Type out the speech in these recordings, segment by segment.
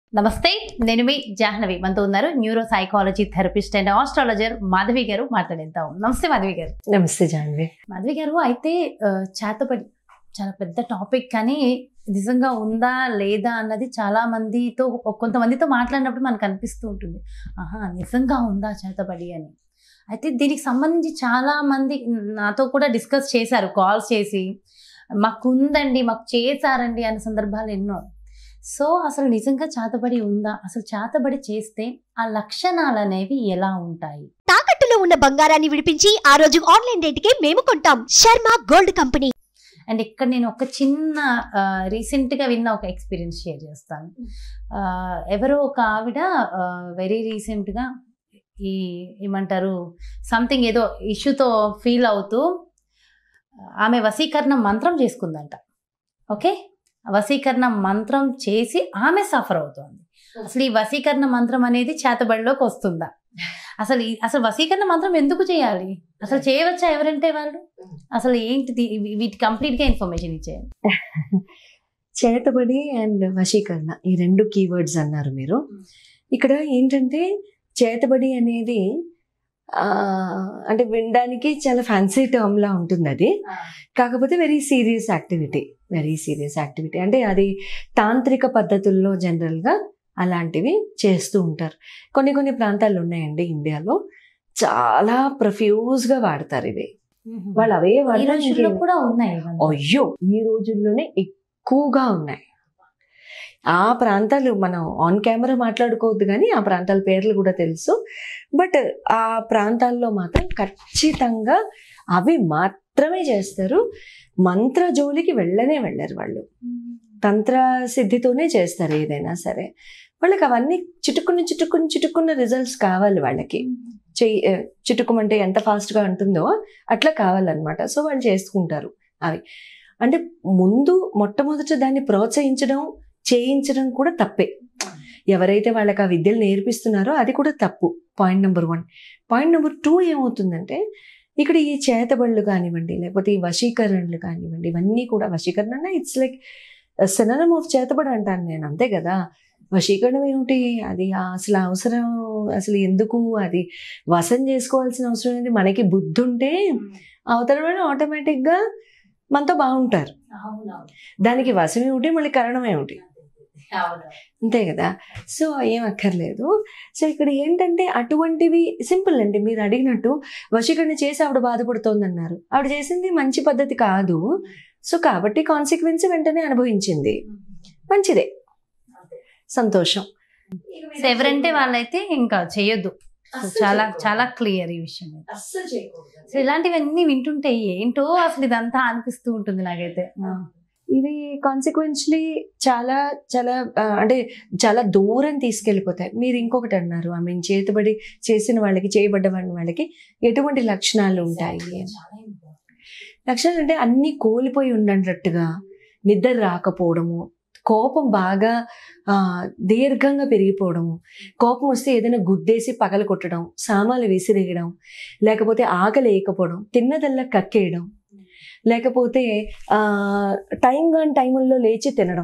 నమస్తే నేను మీ జాహ్నవి మనతో ఉన్నారు neuro psychology therapist and astrologer Madhavi garu మాట్లాడేద్దాం నమస్తే మాధవి గారు నమస్తే జాన్వి మాధవి గారు అయితే ఆ, చేతపడి చాలా పెద్ద టాపిక్ కానీ నిజంగా ఉందా లేదా అన్నది చాలా మందితో కొంతమందితో మాట్లాడినప్పుడు మనకు అనిపిస్తూ ఉంటుంది ఆహా నిజంగా ఉందా చేతపడి అని అయితే దీనికి సంబంధించి చాలా మంది నాతో కూడా డిస్కస్ చేశారు కాల్స్ చేసి మాకు ఉందండి మాకు చేశారండి అనే సందర్భాలు ఎన్నో సో అసలు నిజంగా చేతబడి ఉందా అసలు చేతబడి చేస్తే ఆ లక్షణాలు అనేవి ఎలా ఉంటాయి తాకట్టులో ఉన్న బంగారాన్ని విడిపించి ఆ రోజు ఆన్లైన్ రేటుకే మేము కొంటాం శర్మ గోల్డ్ కంపెనీ అండ్ ఇక్కడ నేను ఒక చిన్న రీసెంట్గా విన్న ఒక ఎక్స్పీరియన్స్ షేర్ చేస్తాను ఆ, ఎవరో ఒక ఆవిడ వెరీ రీసెంట్గా ఈ ఏమంటారు సంథింగ్ ఏదో ఇష్యూతో ఫీల్ అవుతూ ఆమె వశీకరణ మంత్రం చేసుకుందంట ఓకే వశీకరణ మంత్రం చేసి ఆమె సఫర్ అవుతోంది అసలు ఈ వశీకరణ మంత్రం అనేది చేతబడిలోకి వస్తుందా అసలు ఈ- అసలు వశీకరణ మంత్రం ఎందుకు చేయాలి అసలు చేయవచ్చా ఎవరంటే వాళ్ళు అసలు ఏంటిది ఇవి- వీటి కంప్లీట్ గా ఇన్ఫర్మేషన్ ఇచ్చేయండి చేతబడి అండ్ వశీకరణ ఈ రెండు కీవర్డ్స్ అన్నారు మీరు ఇక్కడ ఏంటంటే చేతబడి అనేది ఆ, అంటే వినడానికి చాలా ఫ్యాన్సీ టర్మ్ లా ఉంటుంది అది కాకపోతే very serious activity very serious activity అంటే అది తాంత్రిక పద్ధతుల్లో జనరల్గా అలాంటివి చేస్తూ ఉంటారు కొన్ని కొన్ని ప్రాంతాలు ఉన్నాయండి ఇండియాలో చాలా ప్రొఫ్యూజ్గా వాడతారు ఇవి వాళ్ళు అవే ఈ వాడతారు రోజుల్లో ఇంకేం- కూడా ఉన్నాయి ఇవన్నీ. అయ్యో ఈ రోజుల్లోనే ఎక్కువగా ఉన్నాయి ఆ ప్రాంతాలు మనం ఆన్ కెమెరా మాట్లాడుకోవద్దు కానీ ఆ ప్రాంతాల పేర్లు కూడా తెలుసు బట్ ఆ ప్రాంతాల్లో మాత్రం ఖచ్చితంగా అవి మాత్రమే చేస్తారు మంత్ర జోలికి వెళ్ళనే వెళ్ళరు వాళ్ళు తంత్ర సిద్ధితోనే చేస్తారు ఏదైనా సరే వాళ్ళకి అవన్నీ చిటుక్కుని చిటుక్కుని చిటుక్కున్న రిజల్ట్స్ కావాలి వాళ్ళకి చెయ్యి ఆ, చిటుకుమంటే ఎంత ఫాస్ట్గా ఉంటుందో అట్లా కావాలన్నమాట సో వాళ్ళు చేసుకుంటారు అవి అంటే ముందు మొట్టమొదట దాన్ని ప్రోత్సహించడం చేయించడం కూడా తప్పే ఎవరైతే వాళ్ళకి ఆ విద్యలు నేర్పిస్తున్నారో అది కూడా తప్పు point number one point number two ఏమవుతుందంటే ఇక్కడ ఈ చేతబళ్ళు కానివ్వండి లేకపోతే ఈ వశీకరణలు కానివ్వండి ఇవన్నీ కూడా వశీకరణ ఇట్స్ లైక్ సినరమ్ ఆఫ్ చేతబడి అంటాను నేను అంతే కదా వశీకరణం ఏమిటి అది అసలు అవసరం అసలు ఎందుకు అది వశం చేసుకోవాల్సిన అవసరం ఏంటి మనకి బుద్ధి ఉంటే అవతల వాళ్ళు ఆటోమేటిక్గా మనతో బాగుంటారు దానికి వశం ఏమిటి మళ్ళీ కరణం ఏమిటి అంతే కదా సో ఏం అక్కర్లేదు సో ఇక్కడ ఏంటంటే అటువంటివి సింపుల్ అండి మీరు అడిగినట్టు వశీకరణ చేసి ఆవిడ బాధపడుతోంది అన్నారు ఆవిడ చేసింది మంచి పద్ధతి కాదు సో కాబట్టి కాన్సిక్వెన్స్ వెంటనే అనుభవించింది మంచిదే సంతోషం సో ఎవరంటే వాళ్ళైతే ఇంకా చేయొద్దు సో చాలా చాలా క్లియర్ ఈ విషయం అయితే. సో ఇలాంటివన్నీ వింటుంటే ఏంటో అసలు ఇదంతా అనిపిస్తూ ఉంటుంది నాకైతే ఆ. ఇవి కాన్సిక్వెన్స్లీ చాలా చాలా ఆ, అంటే చాలా దూరం తీసుకెళ్ళిపోతాయి మీరు ఇంకొకటి అన్నారు ఐ మీన్ చేతుబడి చేసిన వాళ్ళకి చేయబడ్డ వాళ్ళకి ఎటువంటి లక్షణాలు ఉంటాయి అని. లక్షణాలు అంటే అన్నీ కోల్పోయి ఉండనట్టుగా నిద్ర రాకపోవడము కోపం బాగా ఆ, దీర్ఘంగా పెరిగిపోవడము కోపం వస్తే ఏదైనా గుద్దేసి పగల కొట్టడం సామాన్లు విసిరేయడం లేకపోతే ఆకలి వేయకపోవడం తిన్నదల్లా కక్కేయడం లేకపోతే ఆ, టైం కాని టైముల్లో లేచి తినడం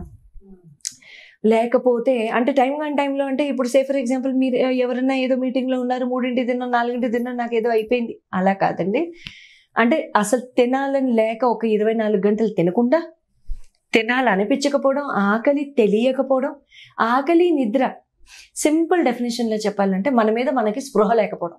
లేకపోతే అంటే టైం కాని టైంలో అంటే ఇప్పుడు సే ఫర్ ఎగ్జాంపుల్ మీరు ఎవరైనా ఏదో మీటింగ్లో ఉన్నారు మూడింటి తిన్నా నాలుగింటి తిన్నా నాకు ఏదో అయిపోయింది అలా కాదండి అంటే అసలు తినాలని లేక ఒక ఇరవై నాలుగు గంటలు తినకుండా తినాలనిపించకపోవడం ఆకలి తెలియకపోవడం ఆకలి నిద్ర సింపుల్ డెఫినేషన్లో చెప్పాలంటే మన మీద మనకి స్పృహ లేకపోవడం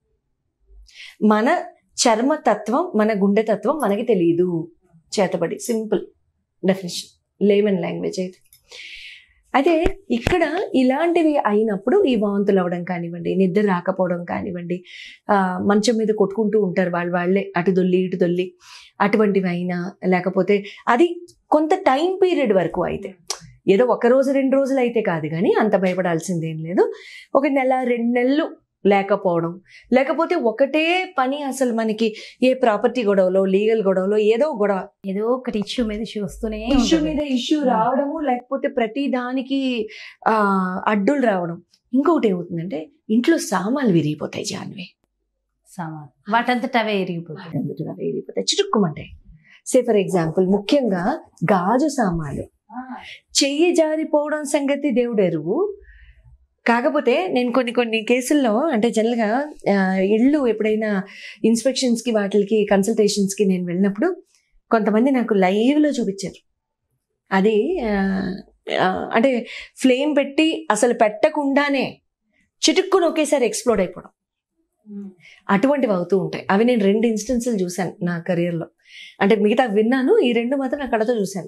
మన చర్మ తత్వం మన గుండె తత్వం మనకి తెలియదు చేతబడి సింపుల్ డెఫినేషన్ లేమన్ లాంగ్వేజ్ అయితే అయితే ఇక్కడ ఇలాంటివి అయినప్పుడు ఈ వాంతులు అవ్వడం కానివ్వండి నిద్ర రాకపోవడం కానివ్వండి ఆ, మంచం మీద కొట్టుకుంటూ ఉంటారు వాళ్ళు వాళ్ళే అటు దొల్లి ఇటు దొల్లి అటువంటివి అయినా లేకపోతే అది కొంత టైం పీరియడ్ వరకు అయితే ఏదో ఒక రోజు రెండు రోజులు అయితే కాదు కానీ అంత భయపడాల్సిందేం లేదు ఒక నెల రెండు నెలలు లేకపోవడం లేకపోతే ఒకటే పని అసలు మనకి ఏ ప్రాపర్టీ గొడవలో లీగల్ గొడవలో ఏదో గొడవ ఏదో ఒకటి ఇష్యూ మీద ఇష్యూ వస్తూనే ఇష్యూ ఉంటుంది. మీద ఇష్యూ రావడము లేకపోతే ప్రతి దానికి ఆ అడ్డులు రావడం ఇంకొకటి ఏమవుతుందంటే ఇంట్లో సామాన్లు విరిగిపోతాయి జాన్వి సామాన్ వాటంతట అవే ఎరిగిపోతుంది అందులో విరిగిపోతాయి చిటుక్కుమంటాయి సే ఫర్ ఎగ్జాంపుల్ ముఖ్యంగా గాజు సామాన్లు చెయ్యి జారిపోవడం సంగతి దేవుడు ఎరువు కాకపోతే నేను కొన్ని కొన్ని కేసుల్లో అంటే జనరల్గా ఆ, ఇళ్ళు ఎప్పుడైనా ఇన్స్పెక్షన్స్కి వాటికి కన్సల్టేషన్స్కి నేను వెళ్ళినప్పుడు కొంతమంది నాకు లైవ్లో చూపించారు అది ఆ, ఆ, అంటే ఫ్లేమ్ పెట్టి అసలు పెట్టకుండానే చిటుక్కుని ఒకేసారి ఎక్స్ప్లోడ్ అయిపోవడం అటువంటివి అవుతూ ఉంటాయి అవి నేను రెండు ఇన్స్టెన్సులు చూశాను నా కెరియర్లో అంటే మిగతా విన్నాను ఈ రెండు మాత్రం నా కళ్ళతో చూశాను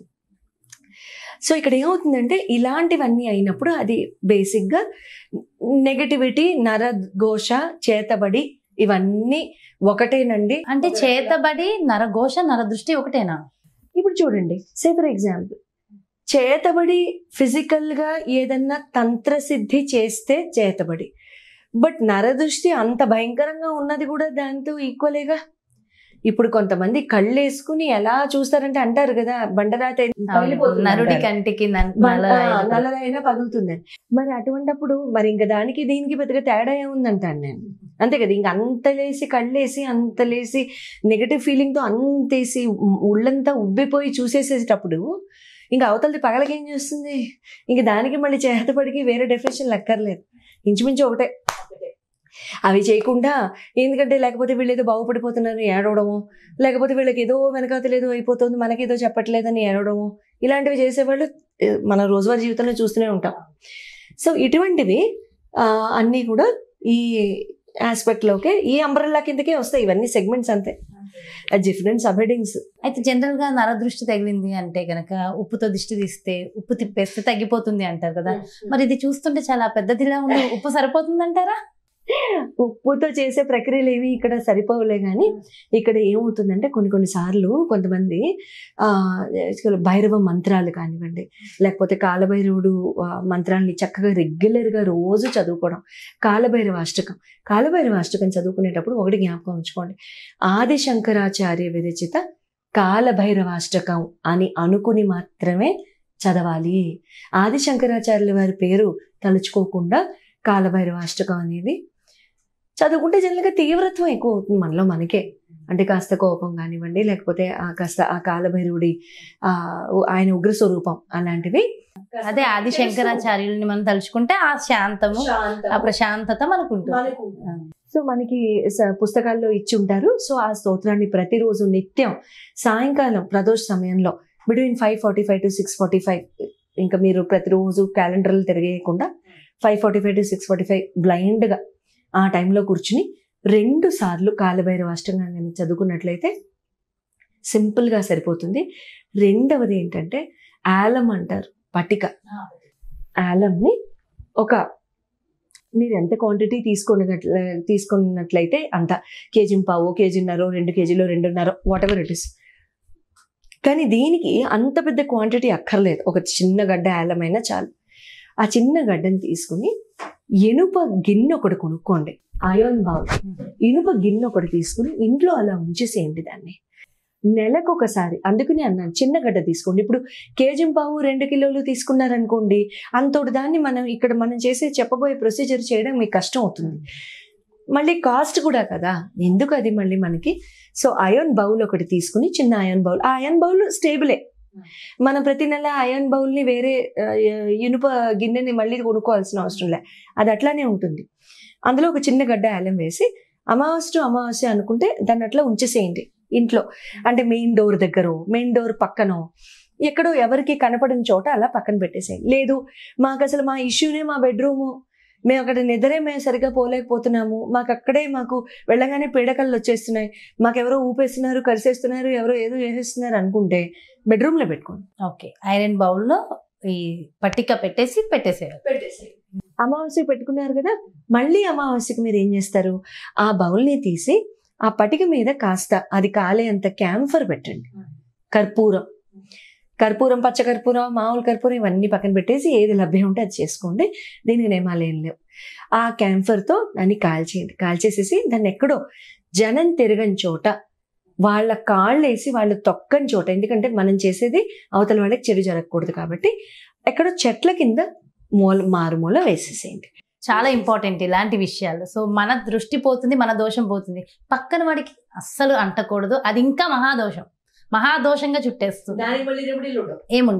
సో ఇక్కడ ఏమవుతుందంటే ఇలాంటివన్నీ అయినప్పుడు అది బేసిక్గా నెగటివిటీ నరఘోష చేతబడి ఇవన్నీ ఒకటేనండి అంటే చేతబడి నరఘోష నరదృష్టి ఒకటేనా ఇప్పుడు చూడండి సే ఫర్ ఎగ్జాంపుల్ చేతబడి ఫిజికల్గా ఏదన్నా తంత్రసిద్ధి చేస్తే చేతబడి బట్ నరదృష్టి అంత భయంకరంగా ఉన్నది కూడా దాంతో ఈక్వలేగా ఇప్పుడు కొంతమంది కళ్ళు వేసుకుని ఎలా చూస్తారంటే అంటారు కదా బండరాత పగిలిపోతుంది నరుడి అంటారు. కంటికి నన్- మన- నల్ల ఆ, రైలు. నల్లదైనా పగులుతుందని మరి అటువంటప్పుడు మరి ఇంకా దానికి దీనికి పెద్దగా తేడా ఏముందంటాను నేను అంతే కదా ఇంక అంత లేసి కళ్ళేసి అంత లేసి నెగటివ్ ఫీలింగ్తో అంతేసి ఉ- ఉళ్ళంతా ఉబ్బిపోయి చూసేసేటప్పుడు ఇంకా అవతలది పగలకేం చేస్తుంది ఇంక దానికి మళ్ళీ చేతపడికి వేరే డెఫినేషన్ లెక్కర్లేదు ఇంచుమించు ఒకటే అవి చేయకుండా ఎందుకంటే లేకపోతే వీళ్ళు ఏదో బాగుపడిపోతున్నారు ఏడవడము లేకపోతే వీళ్ళకి ఏదో వెనకాతలు ఏదో అయిపోతుంది మనకేదో చెప్పట్లేదని ఏడవడము ఇలాంటివి చేసేవాళ్ళు ఏ, మన రోజువారీ జీవితంలో చూస్తూనే ఉంటాం సో ఇటువంటివి ఆ, అన్నీ కూడా ఈ ఆస్పెక్ట్లోకే ఈ అంబ్రెల్లా కిందకే వస్తాయి ఇవన్నీ సెగ్మెంట్స్ అంతే డిఫరెంట్ సబ్ హెడింగ్స్ అయితే జనరల్ గా నరదృష్టి తగిలింది అంటే గనక ఉప్పుతో దిష్టి తీస్తే ఉప్పు తిప్పేస్తే తగ్గిపోతుంది అంటారు కదా మరి ఇది చూస్తుంటే చాలా పెద్దదిలా ఉంది ఉప్పు సరిపోతుంది అంటారా ఉప్పుతో చేసే ప్రక్రియలు ఏవి ఇక్కడ సరిపోవులే కానీ ఇక్కడ ఏమవుతుందంటే కొన్ని కొన్ని సార్లు కొంతమంది ఆ, భైరవ మంత్రాలు కానివ్వండి లేకపోతే కాలభైరవుడు ఆ, మంత్రాల్ని చక్కగా రెగ్యులర్గా రోజు చదువుకోవడం కాలభైరవ అష్టకం కాలభైరవ అష్టకం చదువుకునేటప్పుడు ఒకటి జ్ఞాపకం ఉంచుకోండి ఆది శంకరాచార్య విరచిత కాలభైరవాష్టకం అని అనుకుని మాత్రమే చదవాలి ఆది శంకరాచార్యుల వారి పేరు తలుచుకోకుండా కాలభైరవాష్టకం అనేది చదువుకుంటే జనరల్గా తీవ్రత్వం ఎక్కువ అవుతుంది మనలో మనకే అంటే కాస్త కోపం కానివ్వండి లేకపోతే ఆ కాస్త ఆ కాలభైరవుడి ఆ ఆయన ఉగ్ర స్వరూపం అలాంటివి అదే ఆది శంకరాచార్యుల్ని మనం తలుచుకుంటే ఆ శాంతము ఆ ప్రశాంతత మనకు ఉంటుంది సో మనకి స- పుస్తకాల్లో ఇచ్చి ఉంటారు సో ఆ స్తోత్రాన్ని ప్రతిరోజు నిత్యం సాయంకాలం ప్రదోష సమయంలో between five forty five to six forty five ఇంకా మీరు ప్రతిరోజు క్యాలెండర్లు తిరిగేయకుండా five forty five to six forty five బ్లైండ్గా ఆ టైంలో కూర్చుని రెండు సార్లు కాలభైరవ అష్టంగాన్ని చదువుకున్నట్లయితే సింపుల్గా సరిపోతుంది రెండవది ఏంటంటే ఆలం అంటారు పటిక ఆలంని ఒక మీరు ఎంత క్వాంటిటీ తీసుకున్నట్ల తీసుకున్నట్లయితే అంత కేజీ పావు కేజీన్నర రెండు కేజీలో రెండున్నర వాట్ ఎవర్ ఇట్ ఇస్ కానీ దీనికి అంత పెద్ద క్వాంటిటీ అక్కర్లేదు ఒక చిన్న గడ్డ ఆలమైనా చాలు ఆ చిన్న గడ్డని తీసుకుని ఇనుప గిన్నె ఒకటి కొనుక్కోండి అయోన్ బౌల్ ఇనుప గిన్నె ఒకటి తీసుకుని ఇంట్లో అలా ఉంచేసేయండి దాన్ని నెలకు ఒకసారి అందుకని అన్నాను చిన్న గడ్డ తీసుకోండి ఇప్పుడు కేజీ పావు రెండు కిలోలు తీసుకున్నారనుకోండి అంతటి దాన్ని మనం ఇక్కడ మనం చేసే చెప్పబోయే ప్రొసీజర్ చేయడం మీకు కష్టం అవుతుంది మళ్ళీ కాస్ట్ కూడా కదా ఎందుకు అది మళ్ళీ మనకి సో అయన్ బౌల్ ఒకటి తీసుకుని చిన్న అయన్ బౌల్ ఆ అయన్ బౌల్ స్టేబులే మనం ప్రతి నెల అయన్ బౌల్ని వేరే ఆ, ఇనుప గిన్నెని మళ్ళీ కొనుక్కోవాల్సిన అవసరం లే అది అట్లానే ఉంటుంది అందులో ఒక చిన్న గడ్డ అల్లం వేసి అమావాస్య టు అమావాస్య అనుకుంటే దాన్ని అట్లా ఉంచేసేయండి ఇంట్లో అంటే మెయిన్ డోర్ దగ్గర మెయిన్ డోర్ పక్కనో ఎక్కడో ఎవరికి కనపడిన చోట అలా పక్కన పెట్టేసేయండి లేదు మాకు అసలు మా ఇష్యూనే మా బెడ్రూము మేము అక్కడ నిద్రే మేము సరిగ్గా పోలేకపోతున్నాము మాకు అక్కడే మాకు వెళ్ళగానే పీడకలు వచ్చేస్తున్నాయి మాకు ఎవరో ఊపేస్తున్నారు కరిసేస్తున్నారు ఎవరో ఏదో చేసేస్తున్నారు అనుకుంటే బెడ్రూమ్లో పెట్టుకోండి ఓకే ఐరన్ బౌల్లో ఈ పట్టిక పెట్టేసి పెట్టేసేయాలి అమావాస్య పెట్టుకున్నారు కదా మళ్ళీ అమావాస్యకి మీరు ఏం చేస్తారు ఆ బౌల్ని తీసి ఆ పటిక మీద కాస్త అది కాలే అంత క్యాంఫర్ పెట్టండి కర్పూరం కర్పూరం పచ్చ కర్పూరం మామూలు కర్పూరం ఇవన్నీ పక్కన పెట్టేసి ఏది లభ్యం ఉంటే అది చేసుకోండి దీనికి నియమాలు ఏం లేవు ఆ క్యాంఫర్తో దాన్ని కాల్చేయండి కాల్చేసేసి దాన్ని ఎక్కడో జనం తిరగని చోట వాళ్ళ కాళ్ళు వేసి వాళ్ళు తొక్కని చోట ఎందుకంటే మనం చేసేది అవతల వాళ్ళకి చెడు జరగకూడదు కాబట్టి ఎక్కడో చెట్ల కింద మూల మారుమూల వేసేసేయండి చాలా ఇంపార్టెంట్ ఇలాంటి విషయాలు సో మన దృష్టి పోతుంది మన దోషం పోతుంది పక్కన వాడికి అస్సలు అంటకూడదు అది ఇంకా మహాదోషం మహాదోషంగా చుట్టేస్తుంది ఏముండవు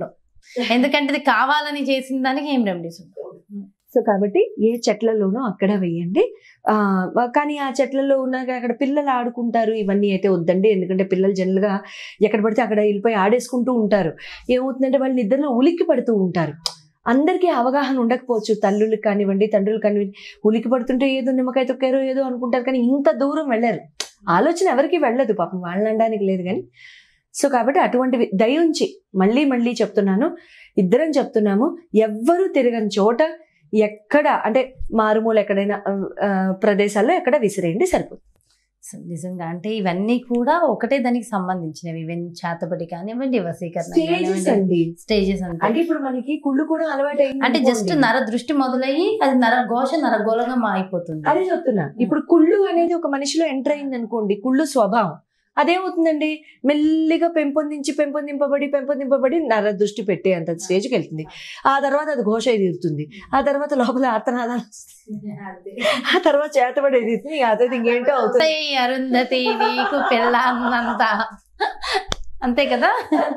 ఎందుకంటే ఇది కావాలని చేసిన దానికి ఏం రెమెడీస్ ఉండవు సో కాబట్టి ఏ చెట్లలోనో అక్కడ వేయండి ఆ, కానీ ఆ చెట్లలో ఉన్న అక్కడ పిల్లలు ఆడుకుంటారు ఇవన్నీ అయితే వద్దండి ఎందుకంటే పిల్లలు జనరల్గా ఎక్కడ పడితే అక్కడ వెళ్ళిపోయి ఆడేసుకుంటూ ఉంటారు ఏమవుతుందంటే వాళ్ళు నిద్రలో ఉలిక్కి పడుతూ ఉంటారు అందరికీ అవగాహన ఉండకపోవచ్చు తల్లులకు కానివ్వండి తండ్రులు కానివ్వండి ఉలికి పడుతుంటే ఏదో నిమ్మకాయ తొక్కారో ఏదో అనుకుంటారు కానీ ఇంత దూరం వెళ్ళరు ఆలోచన ఎవరికి వెళ్ళదు పాపం వాళ్ళని అనడానికి లేదు కానీ సో కాబట్టి అటువంటివి దయ ఉంచి మళ్ళీ మళ్ళీ చెప్తున్నాను ఇద్దరం చెప్తున్నాము ఎవ్వరూ తిరగని చోట ఎక్కడ అంటే మారుమూల ఎక్కడైనా ఆ, ఆ, ప్రదేశాల్లో ఎక్కడ విసిరేయండి సరిపోతుంది సో నిజంగా అంటే ఇవన్నీ కూడా ఒకటే దానికి సంబంధించినవి ఈవెన్ చేతబడి కానివ్వండి వసీకరణ స్టేజెస్ అండి స్టేజెస్ అంతా అంటే ఇప్పుడు మనకి కుళ్ళు కూడా అలవాటు అంటే జస్ట్ నర దృష్టి మొదలయ్యి అది నర ఘోష నరగోళంగా అయిపోతుంది అదే చెప్తున్నా ఇప్పుడు కుళ్ళు అనేది ఒక మనిషిలో ఎంటర్ అయింది అనుకోండి కుళ్ళు స్వభావం అదేమవుతుందండి మెల్లిగా పెంపొందించి పెంపొందింపబడి పెంపొందింపబడి నర దృష్టి పెట్టే అంత స్టేజ్కి వెళ్తుంది ఆ తర్వాత అది ఘోష తీరుతుంది ఆ తర్వాత లోపల ఆర్తనాదాలు వస్తాయి. ఆ తర్వాత చేతబడి తీరుతుంది ఆ తర్వాత ఇంకేంటో అవుతుంది "ఏయ్ అరుంధతి నీకు పెళ్ళాన్నంత అంతే కదా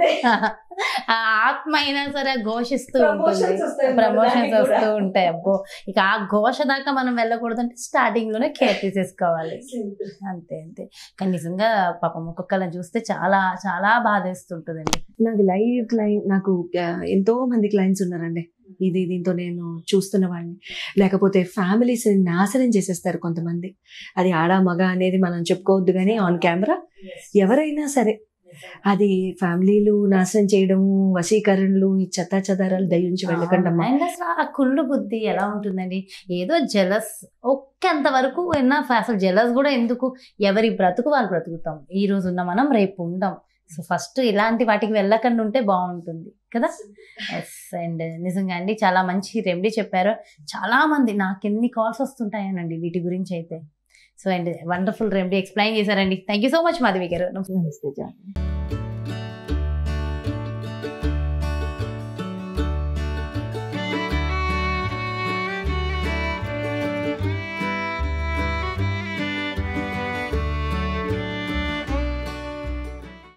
ఆ ఆత్మ అయినా సరే ఘోషిస్తూ ఉంటుంది Promotions వస్తాయి మన ప్రమోషన్స్ దానికి కూడా. వస్తూ ఉంటాయి అబ్బో ఇక ఆ ఘోష దాకా మనం వెళ్ళకూడదు అంటే స్టార్టింగ్ లోనే కేర్ తీసేసుకోవాలి అంతే అంతే కానీ నిజంగా పాపం ఒక్కొక్కరిని చూస్తే చాలా చాలా బాధేస్తుంటుందండి నాకు లైవ్ క్లైంట్ నాకు ఆ, ఎంతో మంది క్లయింట్స్ ఉన్నారండి ఇది దీంతో నేను చూస్తున్న వాళ్ళని లేకపోతే ఫ్యామిలీస్ నాశనం చేసేస్తారు కొంతమంది అది ఆడ మగ అనేది మనం చెప్పుకోవద్దు కానీ ఆన్ కెమెరా ఎవరైనా సరే అది ఫ్యామిలీలు నాశనం చేయడము వశీకరణలు ఈ చెత్త చెదారాలు దయించి వెళ్ళకండి అమ్మా అండ్ అసలు ఆ కుళ్ళు బుద్ధి ఎలా ఉంటుందండి ఏదో జలస్ ఒక్కంత వరకు ఎన్న అసలు జలస్ కూడా ఎందుకు ఎవరి బ్రతుకు వాళ్ళు బ్రతుకుతాం ఈ రోజు ఉన్న మనం రేపు ఉండం సో ఫస్ట్ ఇలాంటి వాటికి వెళ్ళకుండా ఉంటే బాగుంటుంది కదా ఎస్ అండ్ నిజంగా అండి చాలా మంచి రెమెడీ చెప్పారు చాలా మంది నాకు ఎన్ని కాల్స్ వస్తుంటాయనండి వీటి గురించి అయితే so and wonderful remedy explain చేశారండి thank you so much Madhavi garu నమస్తే జానకి.